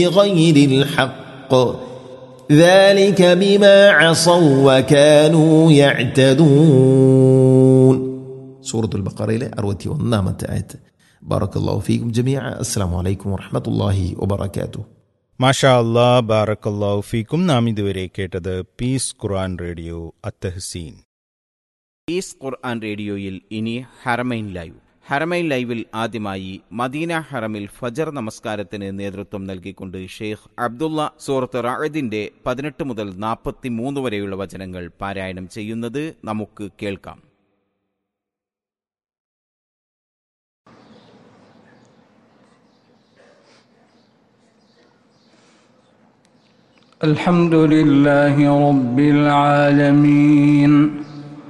بغير الحق ذلك بما عصوا وكانوا يعتدون سورة البقرة إلى أروتي ونامت آية بارك الله فيكم جميعا السلام عليكم ورحمة الله وبركاته മാഷാ അല്ലാ ബാറക്കല്ലാഹു ഫീക്കും നാം ഇതുവരെ കേട്ടത് പീസ് ഖുർആൻ റേഡിയോ അത്തഹസീൻ ഈസ് ഖുർആൻ റേഡിയോയിൽ ഇനി ഹറമൈൻ ലൈവ് ഹറമൈൻ ലൈവിൽ ആദ്യമായി മദീന ഹറമിൽ ഫജർ നമസ്കാരത്തിന് നേതൃത്വം നൽകിക്കൊണ്ട് ഷെയ്ഖ് അബ്ദുള്ള സൂറത്ത് റായദിന്റെ പതിനെട്ട് മുതൽ നാൽപ്പത്തി മൂന്ന് വരെയുള്ള വചനങ്ങൾ പാരായണം ചെയ്യുന്നത് നമുക്ക് കേൾക്കാം الحمد لله رب العالمين